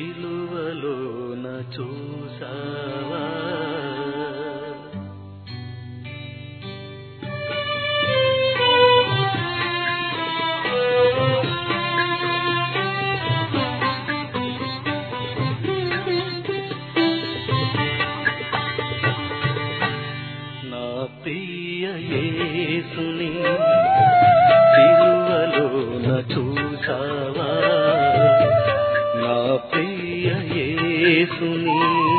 సిలువలోన చూసావా నా ప్రియ యేసుని సిలువలోన చూసావా నా ప్రియ యేసుని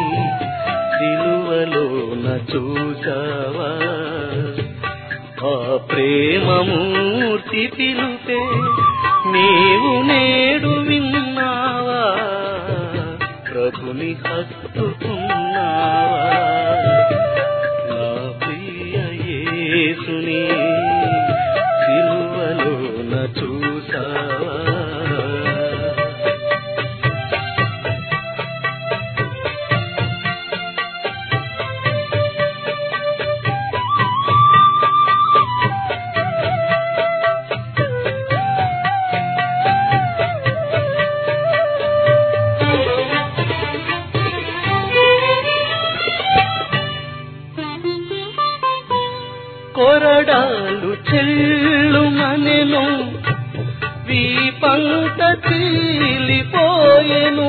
సిలువలోన చూసావా ఆ ప్రేమమూర్తి పిలుపే నీవు నేడు విన్నావా ప్రభుని హత్తుకున్నావా నా ప్రియ యేసుని సిలువలోన చూసావా కొరడాలు చెల్లు మనెను వీపంత చీలిపోయెను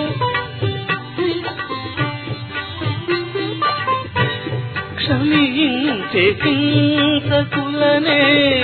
క్షమించే హింసకులనే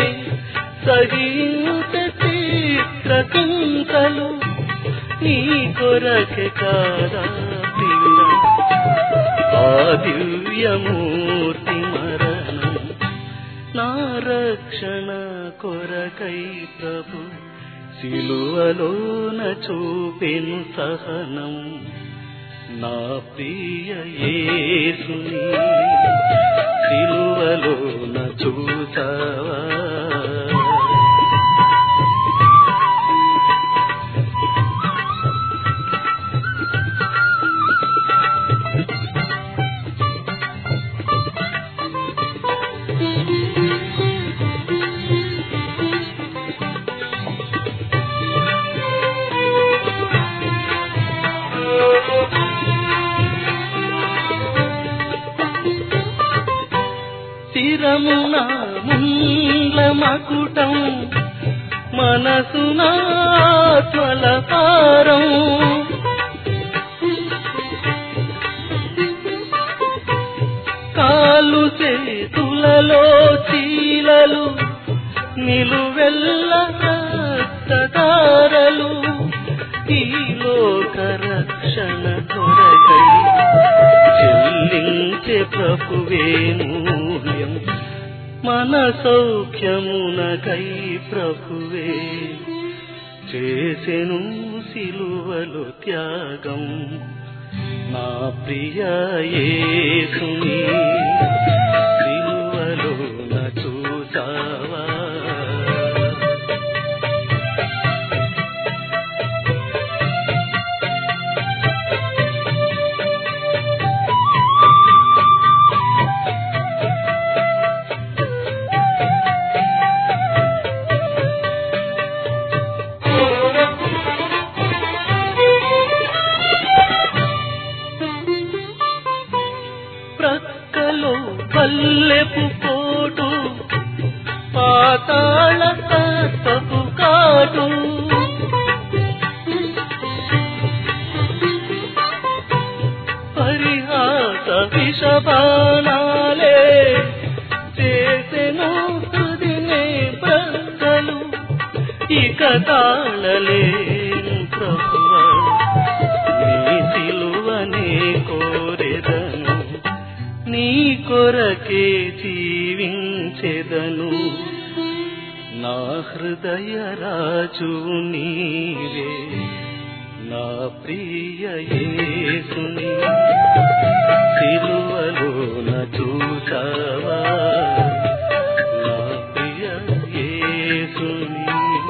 సహించే చిత్రకుంతలు నీ కొరకే కాదా పిల్ల ఆ దివ్యమూర్తి మరణం నా రక్షణ కొరకై ప్రభు సిలువలోన చూపెను సహనం నా ప్రియ యేసుని సిలువలోన చూసావా శిరమున ముండ్ల మకుటం మనసున త్వలపారం కాలు చేతులలో చీలలు నిలువెల్ల రక్తధారలు ఈ లోక రక్షణ కొరకై చెల్లించే ప్రభువే మూల్యం మన సౌఖ్యమునకై ప్రభువే చేసెను సిలువలు త్యాగం నా ప్రియ యేసుని సిలువలోన చూసావా ప్రక్కలో పల్లెపు పోటు పాతాళ తప్పు కాటు పరిహాస విషబాణాలే చేసెను హృదినే ప్రక్కలు ఇక తాళలేను ప్రభువా నీ సిలువనే కోరెదను నీ కొరకే జీవించెదను నా హృదయ రాజు నీవే నా ప్రియ యేసుని సిలువలోన చూసావా నా ప్రియ యేసుని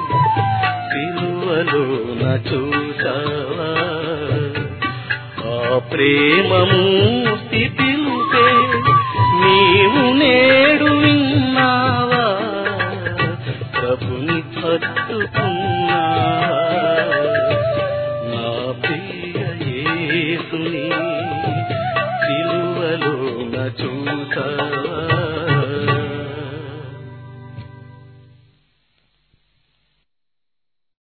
సిలువలోన చూసావా ఆ ప్రేమమూర్తి పిలుపే నీవు నేడు విన్నావా ప్రభుని హత్తుకున్నావా నా ప్రియ యేసుని